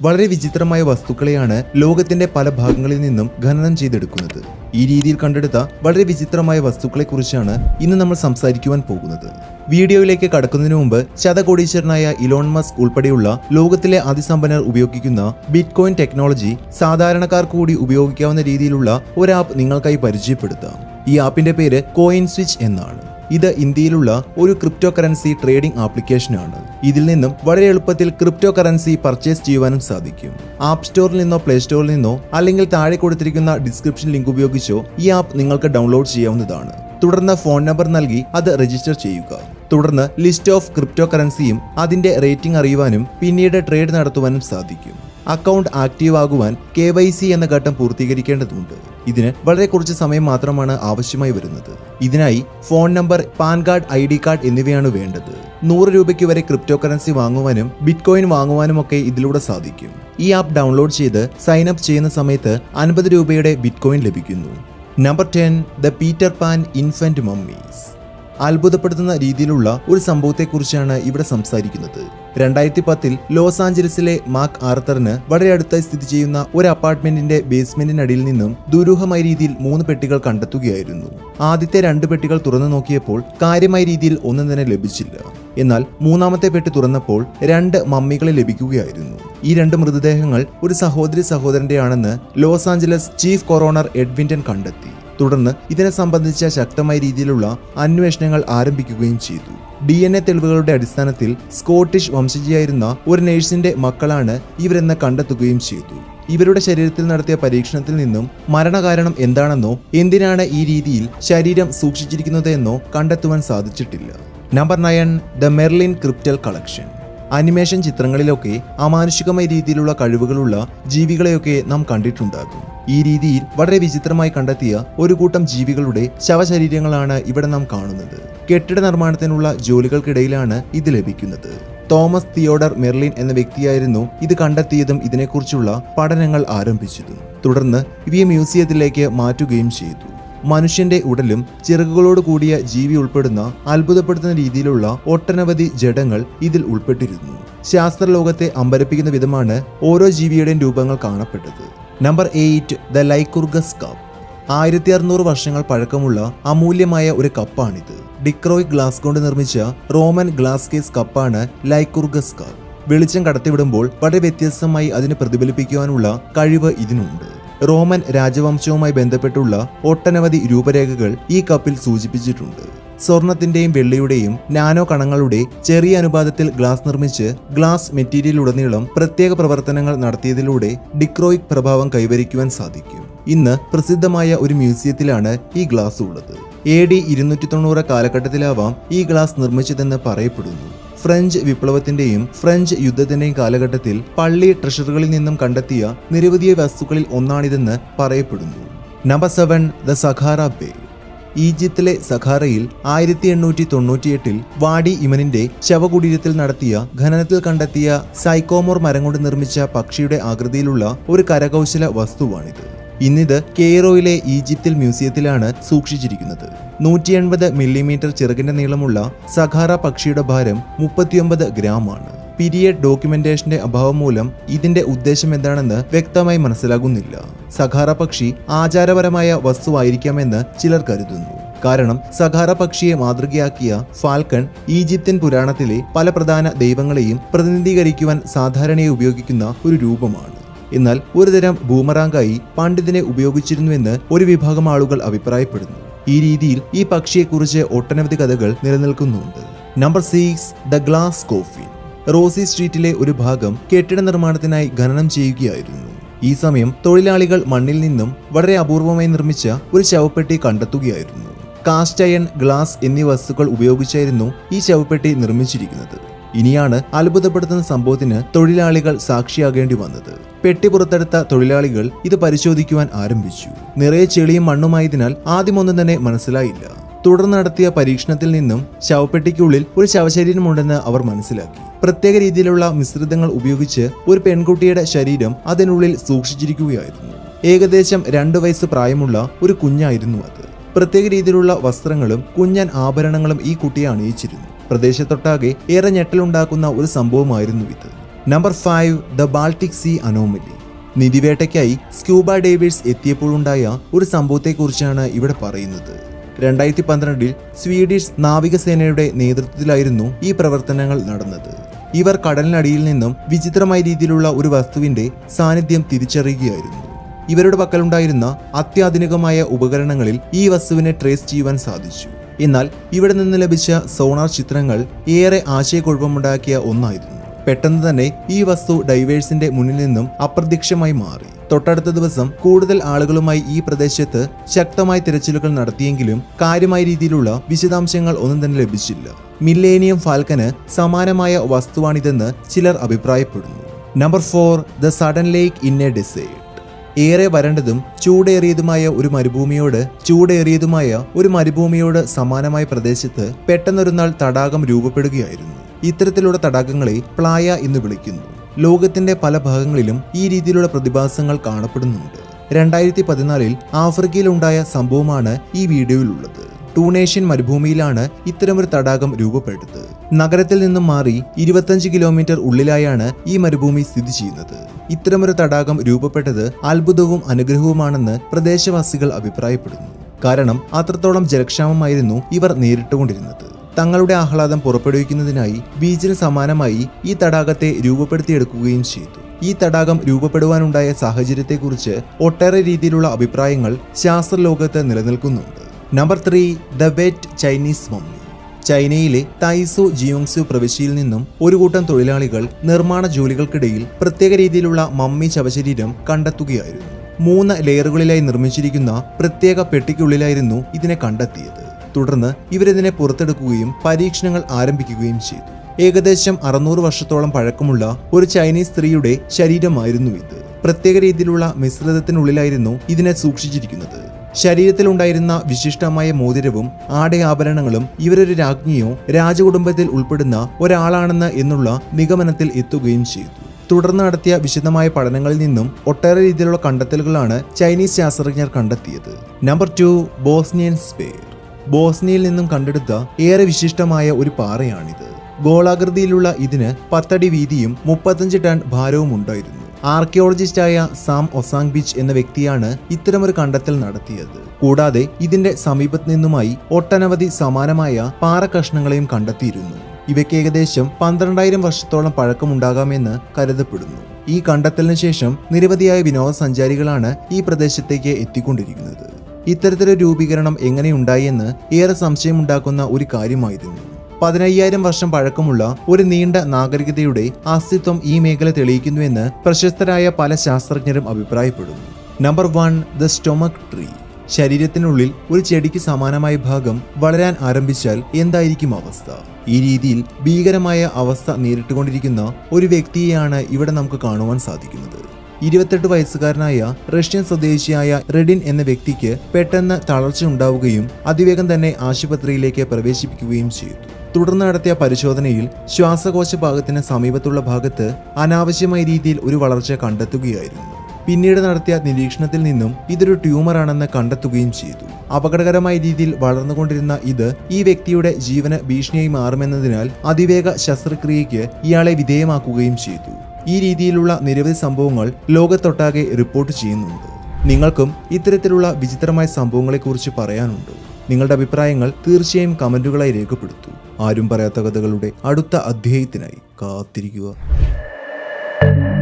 വളരെ വിചിത്രമായ വസ്തുക്കളെയാണ് ലോകത്തിന്റെ പല ഭാഗങ്ങളിൽ നിന്നും ഖനനം ചെയ്തെടുക്കുന്നത് ഈ രീതിയിൽ കണ്ടെടുത്ത വളരെ വിചിത്രമായ വസ്തുക്കളെക്കുറിച്ചാണ് ഇന്ന് നമ്മൾ സംസാരിക്കുവാൻ പോകുന്നത് വീഡിയോയിലേക്ക് കടക്കുന്നതിന് മുമ്പ് ശതകോടീശ്വരനായ ഇലോൺ മസ്ക് ഉൾപ്പെടെയുള്ള ലോകത്തിലെ അതിസമ്പന്നർ ഉപയോഗിക്കുന്ന ബിറ്റ് കോയിൻ ടെക്നോളജി സാധാരണക്കാർക്ക് കൂടി ഉപയോഗിക്കാവുന്ന രീതിയിലുള്ള ഒരു ആപ്പ് നിങ്ങൾക്കായി പരിചയപ്പെടുത്താം ഈ ആപ്പിന്റെ പേര് കോയിൻ സ്വിച്ച് എന്നാണ് ഇത് ഇന്ത്യയിലുള്ള ഒരു ക്രിപ്റ്റോ കറൻസി ട്രേഡിംഗ് ആപ്ലിക്കേഷനാണ് ഇതിൽ നിന്നും വളരെ എളുപ്പത്തിൽ ക്രിപ്റ്റോ കറൻസി പർച്ചേസ് ചെയ്യുവാനും സാധിക്കും ആപ്പ് സ്റ്റോറിൽ നിന്നോ പ്ലേ സ്റ്റോറിൽ നിന്നോ അല്ലെങ്കിൽ താഴെ കൊടുത്തിരിക്കുന്ന ഡിസ്ക്രിപ്ഷൻ ലിങ്ക് ഉപയോഗിച്ചോ ഈ ആപ്പ് നിങ്ങൾക്ക് ഡൗൺലോഡ് ചെയ്യാവുന്നതാണ് തുടർന്ന് ഫോൺ നമ്പർ നൽകി അത് രജിസ്റ്റർ ചെയ്യുക തുടർന്ന് ലിസ്റ്റ് ഓഫ് ക്രിപ്റ്റോ കറൻസിയും അതിന്റെ റേറ്റിംഗ് അറിയുവാനും പിന്നീട് ട്രേഡ് നടത്തുവാനും സാധിക്കും അക്കൗണ്ട് ആക്റ്റീവ് ആകുവാൻ കെ വൈ സി എന്ന ഘട്ടം പൂർത്തീകരിക്കേണ്ടതുണ്ട് ഇതിന് വളരെ കുറച്ച് സമയം മാത്രമാണ് ആവശ്യമായി വരുന്നത് ഇതിനായി phone number PAN card I D card എന്നിവയാണ് വേണ്ടത് നൂറ് രൂപയ്ക്ക് വരെ ക്രിപ്റ്റോ കറൻസി വാങ്ങുവാനും ബിറ്റ് കോയിൻ വാങ്ങുവാനും ഒക്കെ ഇതിലൂടെ സാധിക്കും ഈ ആപ്പ് ഡൗൺലോഡ് ചെയ്ത് സൈൻ അപ്പ് ചെയ്യുന്ന സമയത്ത് അൻപത് രൂപയുടെ ബിറ്റ് കോയിൻ ലഭിക്കുന്നു number ten the Peter Pan infant mummies അത്ഭുതപ്പെടുത്തുന്ന രീതിയിലുള്ള ഒരു സംഭവത്തെക്കുറിച്ചാണ് ഇവിടെ സംസാരിക്കുന്നത് രണ്ടായിരത്തി പത്തിൽ ലോസ് ആഞ്ചലസിലെ മാർക്ക് ആർത്തറിന് വളരെ അടുത്തായി സ്ഥിതി ചെയ്യുന്ന ഒരു അപ്പാർട്ട്മെന്റിന്റെ ബേസ്മെന്റിനടിയിൽ നിന്നും ദുരൂഹമായ രീതിയിൽ മൂന്ന് പെട്ടികൾ കണ്ടെത്തുകയായിരുന്നു ആദ്യത്തെ രണ്ട് പെട്ടികൾ തുറന്നു നോക്കിയപ്പോൾ കാര്യമായ രീതിയിൽ ഒന്നും തന്നെ ലഭിച്ചില്ല എന്നാൽ മൂന്നാമത്തെ പെട്ടി തുറന്നപ്പോൾ രണ്ട് മമ്മികളെ ലഭിക്കുകയായിരുന്നു ഈ രണ്ട് മൃതദേഹങ്ങൾ ഒരു സഹോദരി സഹോദരന്റെയാണെന്ന് ലോസ് ആഞ്ചലസ് ചീഫ് കൊറോണർ എഡ്വിൻറ്റൻ കണ്ടെത്തി തുടർന്ന് ഇതിനെ സംബന്ധിച്ച ശക്തമായ രീതിയിലുള്ള അന്വേഷണങ്ങൾ ആരംഭിക്കുകയും ചെയ്തു ഡി എൻ എ തെളിവുകളുടെ അടിസ്ഥാനത്തിൽ സ്കോട്ടിഷ് വംശജയായിരുന്ന ഒരു നേഴ്സിന്റെ മക്കളാണ് ഇവരെന്ന് കണ്ടെത്തുകയും ചെയ്തു ഇവരുടെ ശരീരത്തിൽ നടത്തിയ പരീക്ഷണത്തിൽ നിന്നും മരണകാരണം എന്താണെന്നോ എന്തിനാണ് ഈ രീതിയിൽ ശരീരം സൂക്ഷിച്ചിരിക്കുന്നത് എന്നോ കണ്ടെത്തുവാൻ സാധിച്ചിട്ടില്ല number nine the Merlin cryptal collection animation ചിത്രങ്ങളിലൊക്കെ അമാനുഷികമായ രീതിയിലുള്ള കഴിവുകളുള്ള ജീവികളെയൊക്കെ നാം കണ്ടിട്ടുണ്ടാകും ഈ രീതിയിൽ വളരെ വിചിത്രമായി കണ്ടെത്തിയ ഒരു കൂട്ടം ജീവികളുടെ ശവശരീരങ്ങളാണ് ഇവിടെ നാം കാണുന്നത് കെട്ടിട നിർമ്മാണത്തിനുള്ള ജോലികൾക്കിടയിലാണ് ഇത് ലഭിക്കുന്നത് തോമസ് തിയോഡർ മെർലിൻ എന്ന വ്യക്തിയായിരുന്നു ഇത് കണ്ടെത്തിയതും ഇതിനെക്കുറിച്ചുള്ള പഠനങ്ങൾ ആരംഭിച്ചതും തുടർന്ന് ഇവയെ മ്യൂസിയത്തിലേക്ക് മാറ്റുകയും ചെയ്തു മനുഷ്യന്റെ ഉടലും ചിറകുകളോട് കൂടിയ ജീവി ഉൾപ്പെടുന്ന അത്ഭുതപ്പെടുത്തുന്ന രീതിയിലുള്ള ഒട്ടനവധി ജഡങ്ങൾ ഇതിൽ ഉൾപ്പെട്ടിരുന്നു ശാസ്ത്രലോകത്തെ അമ്പരപ്പിക്കുന്ന വിധമാണ് ഓരോ ജീവിയുടെയും രൂപങ്ങൾ കാണപ്പെട്ടത് number eight the Lycurgus cup ആയിരത്തി അറുന്നൂറ് വർഷങ്ങൾ പഴക്കമുള്ള അമൂല്യമായ ഒരു കപ്പാണിത് ഡിക്രോയ് ഗ്ലാസ് കൊണ്ട് നിർമ്മിച്ച റോമൻ ഗ്ലാസ് കേസ് കപ്പാണ് ലൈക്കുർഗസ് കപ്പ് വെളിച്ചം കടത്തിവിടുമ്പോൾ വളരെ വ്യത്യസ്തമായി അതിനെ പ്രതിഫലിപ്പിക്കുവാനുള്ള കഴിവ് ഇതിനുണ്ട് റോമൻ രാജവംശവുമായി ബന്ധപ്പെട്ടുള്ള ഒട്ടനവധി രൂപരേഖകൾ ഈ കപ്പിൽ സൂചിപ്പിച്ചിട്ടുണ്ട് സ്വർണത്തിന്റെയും വെള്ളിയുടെയും നാനോ കണങ്ങളുടെ ചെറിയ അനുപാതത്തിൽ ഗ്ലാസ് നിർമ്മിച്ച് ഗ്ലാസ് മെറ്റീരിയലുടനീളം പ്രത്യേക പ്രവർത്തനങ്ങൾ നടത്തിയതിലൂടെ ഡിക്രോയിക് പ്രഭാവം കൈവരിക്കുവാൻ സാധിക്കും ഇന്ന് പ്രസിദ്ധമായ ഒരു മ്യൂസിയത്തിലാണ് ഈ ഗ്ലാസ് ഉള്ളത് എ ഡി ഇരുന്നൂറ്റി തൊണ്ണൂറ് കാലഘട്ടത്തിലാവാം ഈ ഗ്ലാസ് നിർമ്മിച്ചതെന്ന് പറയപ്പെടുന്നു ഫ്രഞ്ച് വിപ്ലവത്തിന്റെയും ഫ്രഞ്ച് യുദ്ധത്തിന്റെയും കാലഘട്ടത്തിൽ പള്ളി ട്രഷറുകളിൽ നിന്നും കണ്ടെത്തിയ നിരവധി വസ്തുക്കളിൽ ഒന്നാണിതെന്ന് പറയപ്പെടുന്നു നമ്പർ സെവൻ ദ സഖാറ ബേ ഈജിപ്തിലെ സഖാറയിൽ ആയിരത്തി എണ്ണൂറ്റി തൊണ്ണൂറ്റിയെട്ടിൽ വാഡി ഇമനിന്റെ ശവകുടീരത്തിൽ നടത്തിയ ഖനനത്തിൽ കണ്ടെത്തിയ സൈക്കോമോർ മരം കൊണ്ട് നിർമ്മിച്ച പക്ഷിയുടെ ആകൃതിയിലുള്ള ഒരു കരകൗശല വസ്തുവാണിത് ഇന്നിത് കെയ്റോയിലെ ഈജിപ്തിൽ മ്യൂസിയത്തിലാണ് സൂക്ഷിച്ചിരിക്കുന്നത് നൂറ്റി എൺപത് മില്ലിമീറ്റർ ചിറകിന്റെ നീളമുള്ള സഖാറ പക്ഷിയുടെ ഭാരം മുപ്പത്തിയൊമ്പത് ഗ്രാം ആണ് പീരിയഡ് ഡോക്യുമെന്റേഷന്റെ അഭാവം മൂലം ഇതിന്റെ ഉദ്ദേശം എന്താണെന്ന് വ്യക്തമായി മനസ്സിലാകുന്നില്ല സഖാറ പക്ഷി ആചാരപരമായ വസ്തുവായിരിക്കാമെന്ന് ചിലർ കരുതുന്നു കാരണം സഖാറ പക്ഷിയെ മാതൃകയാക്കിയ ഫാൽക്കൺ ഈജിപ്ത്യൻ പുരാണത്തിലെ പല പ്രധാന ദൈവങ്ങളെയും പ്രതിനിധീകരിക്കുവാൻ സാധാരണയായി ഉപയോഗിക്കുന്ന ഒരു രൂപമാണ് എന്നാൽ ഒരുതരം ബൂമറാങ്കായി പണ്ടിതിനെ ഉപയോഗിച്ചിരുന്നുവെന്ന് ഒരു വിഭാഗം ആളുകൾ അഭിപ്രായപ്പെടുന്നു ഈ രീതിയിൽ ഈ പക്ഷിയെക്കുറിച്ച് ഒട്ടനവധി കഥകൾ നിലനിൽക്കുന്നുണ്ട് number six the glass coffin Rosie സ്ട്രീറ്റിലെ ഒരു ഭാഗം കെട്ടിട നിർമ്മാണത്തിനായി ഖനനം ചെയ്യുകയായിരുന്നു ഈ സമയം തൊഴിലാളികൾ മണ്ണിൽ നിന്നും വളരെ അപൂർവമായി നിർമ്മിച്ച ഒരു ശവപ്പെട്ടി കണ്ടെത്തുകയായിരുന്നു കാസ്റ്റ് അയൺ ഗ്ലാസ് എന്നീ വസ്തുക്കൾ ഉപയോഗിച്ചായിരുന്നു ഈ ശവപ്പെട്ടി നിർമ്മിച്ചിരിക്കുന്നത് ഇനിയാണ് അത്ഭുതപ്പെടുത്തുന്ന സംഭവത്തിന് തൊഴിലാളികൾ സാക്ഷിയാകേണ്ടി വന്നത് പെട്ടി പുറത്തെടുത്ത തൊഴിലാളികൾ ഇത് പരിശോധിക്കുവാൻ ആരംഭിച്ചു നിറയെ ചെളിയും മണ്ണുമായതിനാൽ ആദ്യമൊന്നും തന്നെ മനസ്സിലായില്ല തുടർന്ന് നടത്തിയ പരീക്ഷണത്തിൽ നിന്നും ശവപ്പെട്ടിക്കുള്ളിൽ ഒരു ശവശരീരമുണ്ടെന്ന് അവർ മനസ്സിലാക്കി പ്രത്യേക രീതിയിലുള്ള മിശ്രിതങ്ങൾ ഉപയോഗിച്ച് ഒരു പെൺകുട്ടിയുടെ ശരീരം അതിനുള്ളിൽ സൂക്ഷിച്ചിരിക്കുകയായിരുന്നു ഏകദേശം രണ്ടു വയസ്സ് പ്രായമുള്ള ഒരു കുഞ്ഞായിരുന്നു അത് പ്രത്യേക രീതിയിലുള്ള വസ്ത്രങ്ങളും കുഞ്ഞൻ ആഭരണങ്ങളും ഈ കുട്ടിയെ അണിയിച്ചിരുന്നു പ്രദേശത്തൊട്ടാകെ ഏറെ ഞെട്ടലുണ്ടാക്കുന്ന ഒരു സംഭവമായിരുന്നു ഇത് number five the Baltic sea anomaly നിധിവേട്ടയ്ക്കായി സ്ക്യൂബ ഡേവിഡ്സ് എത്തിയപ്പോഴുണ്ടായ ഒരു സംഭവത്തെക്കുറിച്ചാണ് ഇവിടെ പറയുന്നത് രണ്ടായിരത്തി പന്ത്രണ്ടിൽ സ്വീഡിഷ് നാവികസേനയുടെ നേതൃത്വത്തിലായിരുന്നു ഈ പ്രവർത്തനങ്ങൾ നടന്നത് ഇവർ കടലിനടിയിൽ നിന്നും വിചിത്രമായ രീതിയിലുള്ള ഒരു വസ്തുവിന്റെ സാന്നിധ്യം തിരിച്ചറിയുകയായിരുന്നു ഇവരുടെ പക്കലുണ്ടായിരുന്ന അത്യാധുനികമായ ഉപകരണങ്ങളിൽ ഈ വസ്തുവിനെ ട്രേസ് ചെയ്യുവാൻ സാധിച്ചു എന്നാൽ ഇവിടെ നിന്ന് ലഭിച്ച സോണാർ ചിത്രങ്ങൾ ഏറെ ആശയക്കുഴപ്പമുണ്ടാക്കിയ ഒന്നായിരുന്നു പെട്ടെന്ന് തന്നെ ഈ വസ്തു ഡൈവേഴ്സിന്റെ മുന്നിൽ നിന്നും അപ്രത്യക്ഷമായി മാറി തൊട്ടടുത്ത ദിവസം കൂടുതൽ ആളുകളുമായി ഈ പ്രദേശത്ത് ശക്തമായ തിരച്ചിലുകൾ നടത്തിയെങ്കിലും കാര്യമായ രീതിയിലുള്ള വിശദാംശങ്ങൾ ഒന്നും തന്നെ ലഭിച്ചില്ല മില്ലേനിയം ഫാൽക്കന് സമാനമായ വസ്തുവാണിതെന്ന് ചിലർ അഭിപ്രായപ്പെടുന്നു number four the sudden lake in a desert ഏറെ വരണ്ടതും ചൂടേറിയതുമായ ഒരു മരുഭൂമിയോട് ചൂടേറിയതുമായ ഒരു മരുഭൂമിയോട് സമാനമായ പ്രദേശത്ത് പെട്ടെന്നൊരു നാൾ തടാകം രൂപപ്പെടുകയായിരുന്നു ഇത്തരത്തിലുള്ള തടാകങ്ങളെ പ്ലായ എന്ന് വിളിക്കുന്നു ലോകത്തിന്റെ പല ഭാഗങ്ങളിലും ഈ രീതിയിലുള്ള പ്രതിഭാസങ്ങൾ കാണപ്പെടുന്നുണ്ട് രണ്ടായിരത്തി പതിനാലിൽ ആഫ്രിക്കയിലുണ്ടായ സംഭവമാണ് ഈ വീഡിയോയിലുള്ളത് ടൂണേഷ്യൻ മരുഭൂമിയിലാണ് ഇത്തരമൊരു തടാകം രൂപപ്പെട്ടത് നഗരത്തിൽ നിന്നും മാറി ഇരുപത്തഞ്ച് കിലോമീറ്റർ ഉള്ളിലായാണ് ഈ മരുഭൂമി സ്ഥിതി ചെയ്യുന്നത് ഇത്തരമൊരു തടാകം രൂപപ്പെട്ടത് അത്ഭുതവും അനുഗ്രഹവുമാണെന്ന് പ്രദേശവാസികൾ അഭിപ്രായപ്പെടുന്നു കാരണം അത്രത്തോളം ജലക്ഷാമമായിരുന്നു ഇവർ നേരിട്ടുകൊണ്ടിരുന്നത് തങ്ങളുടെ ആഹ്ലാദം പുറപ്പെടുവിക്കുന്നതിനായി ബീച്ചിന് സമാനമായി ഈ തടാകത്തെ രൂപപ്പെടുത്തിയെടുക്കുകയും ചെയ്തു ഈ തടാകം രൂപപ്പെടുവാനുണ്ടായ സാഹചര്യത്തെക്കുറിച്ച് ഒട്ടേറെ രീതിയിലുള്ള അഭിപ്രായങ്ങൾ ശാസ്ത്രലോകത്ത് നിലനിൽക്കുന്നുണ്ട് number three the wet Chinese mummy ചൈനയിലെ തൈസു ജിയോങ്സു പ്രവിശ്യയിൽ നിന്നും ഒരു കൂട്ടം തൊഴിലാളികൾ നിർമ്മാണ ജോലികൾക്കിടയിൽ പ്രത്യേക രീതിയിലുള്ള മമ്മി ശവശരീരം കണ്ടെത്തുകയായിരുന്നു മൂന്ന് ലെയറുകളിലായി നിർമ്മിച്ചിരിക്കുന്ന പ്രത്യേക പെട്ടിക്കുള്ളിലായിരുന്നു ഇതിനെ കണ്ടെത്തിയത് തുടർന്ന് ഇവരിതിനെ പുറത്തെടുക്കുകയും പരീക്ഷണങ്ങൾ ആരംഭിക്കുകയും ചെയ്തു ഏകദേശം അറുന്നൂറ് വർഷത്തോളം പഴക്കമുള്ള ഒരു ചൈനീസ് സ്ത്രീയുടെ ശരീരമായിരുന്നു ഇത് പ്രത്യേക രീതിയിലുള്ള മിശ്രിതത്തിനുള്ളിലായിരുന്നു ഇതിനെ സൂക്ഷിച്ചിരിക്കുന്നത് ശരീരത്തിലുണ്ടായിരുന്ന വിശിഷ്ടമായ മോതിരവും ആടയാഭരണങ്ങളും ഇവരൊരു രാജ്ഞിയോ രാജകുടുംബത്തിൽ ഉൾപ്പെടുന്ന ഒരാളാണെന്ന് എന്നുള്ള നിഗമനത്തിൽ എത്തുകയും ചെയ്തു തുടർന്ന് നടത്തിയ വിശദമായ പഠനങ്ങളിൽ നിന്നും ഒട്ടേറെ രീതിയിലുള്ള കണ്ടെത്തലുകളാണ് ചൈനീസ് ശാസ്ത്രജ്ഞർ കണ്ടെത്തിയത് നമ്പർ ടു ബോസ്നിയൻ സ്പെയർ ബോസ്നിയയിൽ നിന്നും കണ്ടെടുത്ത ഏറെ വിശിഷ്ടമായ ഒരു പാറയാണിത് ഗോളാകൃതിയിലുള്ള ഇതിന് പത്തടി വീതിയും മുപ്പത്തഞ്ച് ടൺ ഭാരവും ഉണ്ടായിരുന്നു ആർക്കിയോളജിസ്റ്റായ സാം ഒസാങ് ബീച്ച് എന്ന വ്യക്തിയാണ് ഇത്തരമൊരു കണ്ടെത്തൽ നടത്തിയത് കൂടാതെ ഇതിന്റെ സമീപത്ത് നിന്നുമായി ഒട്ടനവധി സമാനമായ പാറ കഷ്ണങ്ങളെയും കണ്ടെത്തിയിരുന്നു ഇവയ്ക്ക് ഏകദേശം പന്ത്രണ്ടായിരം വർഷത്തോളം പഴക്കമുണ്ടാകാമെന്ന് കരുതപ്പെടുന്നു ഈ കണ്ടെത്തലിന് ശേഷം നിരവധിയായ വിനോദസഞ്ചാരികളാണ് ഈ പ്രദേശത്തേക്ക് എത്തിക്കൊണ്ടിരിക്കുന്നത് ഇത്തരത്തിലൊരു രൂപീകരണം എങ്ങനെയുണ്ടായെന്ന് ഏറെ സംശയമുണ്ടാക്കുന്ന ഒരു കാര്യമായിരുന്നു പതിനയ്യായിരം വർഷം പഴക്കമുള്ള ഒരു നീണ്ട നാഗരികതയുടെ അസ്തിത്വം ഈ മേഖല തെളിയിക്കുന്നുവെന്ന് പ്രശസ്തരായ പല ശാസ്ത്രജ്ഞരും അഭിപ്രായപ്പെടുന്നു number one the stomach tree ശരീരത്തിനുള്ളിൽ ഒരു ചെടിക്ക് സമാനമായ ഭാഗം വളരാൻ ആരംഭിച്ചാൽ എന്തായിരിക്കും അവസ്ഥ ഈ രീതിയിൽ ഭീകരമായ അവസ്ഥ നേരിട്ടുകൊണ്ടിരിക്കുന്ന ഒരു വ്യക്തിയെയാണ് ഇവിടെ നമുക്ക് കാണുവാൻ സാധിക്കുന്നത് ഇരുപത്തെട്ട് വയസ്സുകാരനായ റഷ്യൻ സ്വദേശിയായ റെഡിൻ എന്ന വ്യക്തിക്ക് പെട്ടെന്ന് തളർച്ച ഉണ്ടാവുകയും അതിവേഗം തന്നെ ആശുപത്രിയിലേക്ക് പ്രവേശിപ്പിക്കുകയും ചെയ്തു തുടർന്ന് നടത്തിയ പരിശോധനയിൽ ശ്വാസകോശ ഭാഗത്തിന് സമീപത്തുള്ള ഭാഗത്ത് അനാവശ്യമായ രീതിയിൽ ഒരു വളർച്ച കണ്ടെത്തുകയായിരുന്നു പിന്നീട് നടത്തിയ നിരീക്ഷണത്തിൽ നിന്നും ഇതൊരു ട്യൂമറാണെന്ന് കണ്ടെത്തുകയും ചെയ്തു അപകടകരമായ രീതിയിൽ വളർന്നുകൊണ്ടിരുന്ന ഇത് ഈ വ്യക്തിയുടെ ജീവന് ഭീഷണിയായി മാറുമെന്നതിനാൽ അതിവേഗ ശസ്ത്രക്രിയയ്ക്ക് ഇയാളെ വിധേയമാക്കുകയും ചെയ്തു ഈ രീതിയിലുള്ള നിരവധി സംഭവങ്ങൾ ലോകത്തൊട്ടാകെ റിപ്പോർട്ട് ചെയ്യുന്നുണ്ട് നിങ്ങൾക്കും ഇത്തരത്തിലുള്ള വിചിത്രമായ സംഭവങ്ങളെക്കുറിച്ച് പറയാനുണ്ടോ നിങ്ങളുടെ അഭിപ്രായങ്ങൾ തീർച്ചയായും കമന്റുകളായി രേഖപ്പെടുത്തൂ ആരും പറയാത്ത കഥകളുടെ അടുത്ത അധ്യായത്തിനായി കാത്തിരിക്കുക